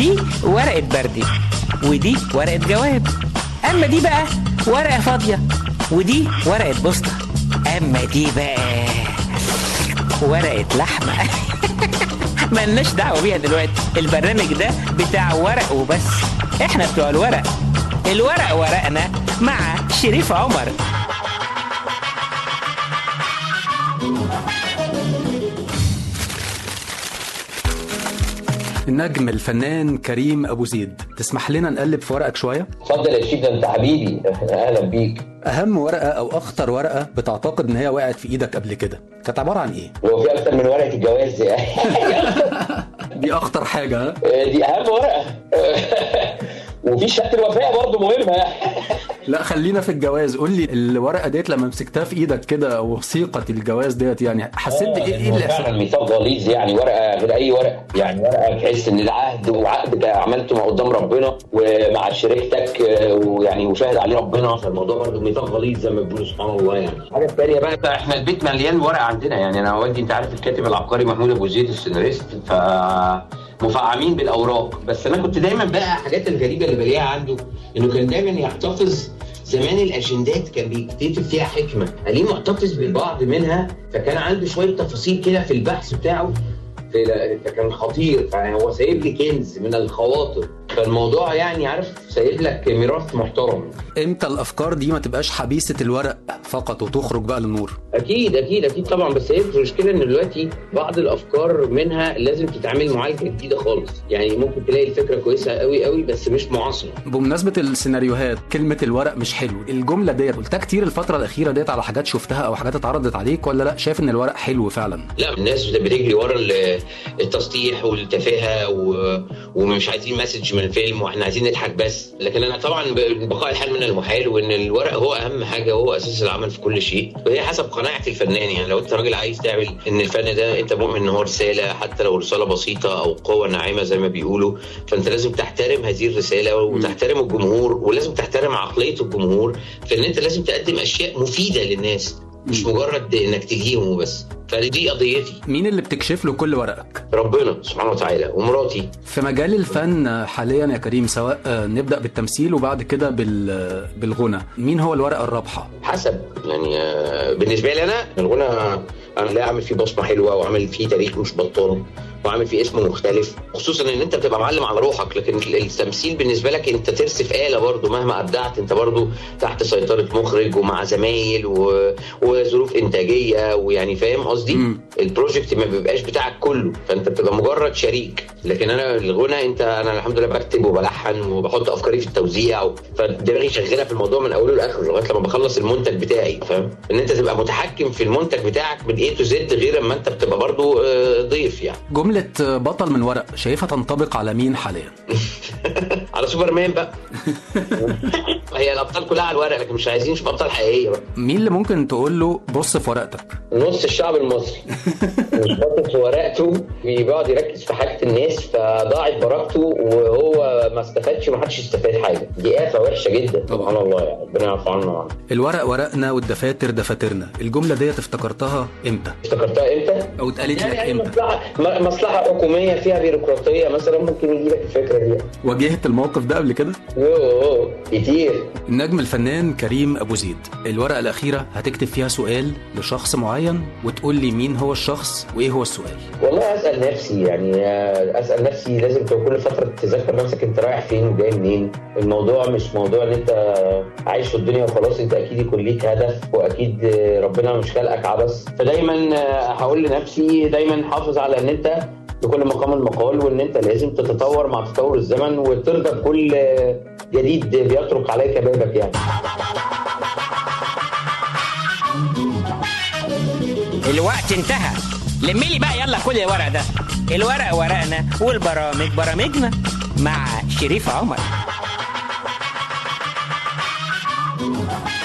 دي ورقة بردي ودي ورقة جواب أما دي بقى ورقة فاضية ودي ورقة بوسطة أما دي بقى ورقة لحمة ملناش دعوة بيها دلوقتي البرنامج ده بتاع ورق وبس احنا بتوع الورق الورق ورقنا مع شريف عمر النجم الفنان كريم ابو زيد تسمح لنا نقلب في ورقك شويه اتفضل يا شيف ده انت حبيبي اهلا بيك اهم ورقه او اخطر ورقه بتعتقد ان هي وقعت في ايدك قبل كده كانت عباره عن ايه هو في اكتر من ورقه الجواز يعني دي اخطر حاجه ها دي اهم ورقه وفي شهاده الوفاه برضه مهمه لا خلينا في الجواز قول لي الورقه ديت لما مسكتها في ايدك كده وثيقه الجواز ديت يعني حسيت بايه ايه هو اللي فعلا حصل ميثاق غليظ يعني ورقه غير اي ورقه يعني ورقه تحس ان ده عهد وعقد ده عملته مع قدام ربنا ومع شريكتك آه، ويعني وشاهد عليه ربنا فالموضوع برضه ميثاق غليظ زي ما بيقولوا سبحان الله يعني الحاجه الثانيه بقى, بقى احنا البيت مليان ورق عندنا يعني انا والدي انت عارف الكاتب العبقري محمود ابو زيد السيناريست ف مفعمين بالاوراق بس انا كنت دايما بقى حاجات الغريبه اللي بلاقيها عنده انه كان دايما يحتفظ زمان الاجندات كان بيكتب فيها حكمه عليه محتفظ ببعض منها فكان عنده شويه تفاصيل كده في البحث بتاعه في- فكان خطير فهو سايب لي كنز من الخواطر فالموضوع يعني عارف سايب لك ميراث محترم امتى الافكار دي ما تبقاش حبيسه الورق فقط وتخرج بقى للنور اكيد اكيد اكيد طبعا بس هي المشكله ان دلوقتي بعض الافكار منها لازم تتعمل معالجه جديده خالص يعني ممكن تلاقي الفكره كويسه قوي قوي بس مش معاصره بمناسبه السيناريوهات كلمه الورق مش حلو الجمله ديت قلتها كتير الفتره الاخيره ديت على حاجات شفتها او حاجات اتعرضت عليك ولا لا شايف ان الورق حلو فعلا لا الناس بتجري ورا ال- التسطيح والتفاهه و... ومش عايزين مسج من الفيلم واحنا عايزين نضحك بس لكن انا طبعا ب- بقاء الحال من المحال وان الورق هو اهم حاجه وهو اساس العمل في كل شيء وهي حسب قناعه الفنان يعني لو انت راجل عايز تعمل ان الفن ده انت مؤمن ان هو رساله حتى لو رساله بسيطه او قوه ناعمه زي ما بيقولوا فانت لازم تحترم هذه الرساله وتحترم الجمهور ولازم تحترم عقليه الجمهور في ان انت لازم تقدم اشياء مفيده للناس مش مجرد انك تلهيهم وبس فدي قضيتي مين اللي بتكشف له كل ورقك ربنا سبحانه وتعالى ومراتي في مجال الفن حاليا يا كريم سواء آه، نبدا بالتمثيل وبعد كده بال- بالغنى مين هو الورقه الرابحه حسب يعني آه، بالنسبه لي انا الغنى انا لا اعمل فيه بصمه حلوه واعمل فيه تاريخ مش بطال وعامل فيه اسم مختلف خصوصا ان انت بتبقى معلم على روحك لكن التمثيل بالنسبه لك انت ترسف آلة برضو مهما ابدعت انت برضو تحت سيطره مخرج ومع زمايل و... وظروف انتاجيه ويعني فاهم قصدي مم. البروجكت ما بيبقاش بتاعك كله فانت بتبقى مجرد شريك لكن انا الغنى انت انا الحمد لله بكتب وبلحن وبحط افكاري في التوزيع و... فدماغي شغاله في الموضوع من اوله لاخره لغايه لما بخلص المنتج بتاعي فاهم ان انت تبقى متحكم في المنتج بتاعك من ايه تو زد غير اما انت بتبقى برضو آه، ضيف يعني جمله آه، بطل من ورق شايفها تنطبق على مين حاليا على سوبرمان بقى هي الابطال كلها على الورق لكن مش عايزين نشوف ابطال حقيقيه بقى مين اللي ممكن تقول له بص في ورقتك نص الشعب المصري مش باطل في ورقته بيقعد يركز في حاجه الناس فضاعت بركته وهو ما استفادش ما حدش استفاد حاجه دي آفة وحشه جدا سبحان الله يعني ربنا يعفو عنا وعنه الورق ورقنا والدفاتر دفاترنا الجمله ديت افتكرتها امتى افتكرتها امتى؟ او اتقالت لك يعني امتى مصلحه م- مصلحه حكوميه فيها بيروقراطيه مثلا ممكن يجي لك الفكره دي واجهت الموقف ده قبل كده يوه يوه، كتير النجم الفنان كريم ابو زيد الورقه الاخيره هتكتب فيها سؤال لشخص معين وتقول لي مين هو الشخص وايه هو السؤال والله اسال نفسي يعني آه، اسال نفسي لازم تبقى كل فتره تذكر نفسك انت رايح فين وجاي منين الموضوع مش موضوع ان انت عايش في الدنيا وخلاص انت اكيد يكون ليك هدف واكيد آه، ربنا مش خلقك عبث فدايما آه، هقول لنفسي دايما حافظ على ان انت لكل مقام المقال وان انت لازم تتطور مع تطور الزمن وترضى بكل آه، جديد بيطرق عليك بابك يعني الوقت انتهى لمي لي بقى يلا كل الورق ده الورق ورقنا والبرامج برامجنا مع شريف عمر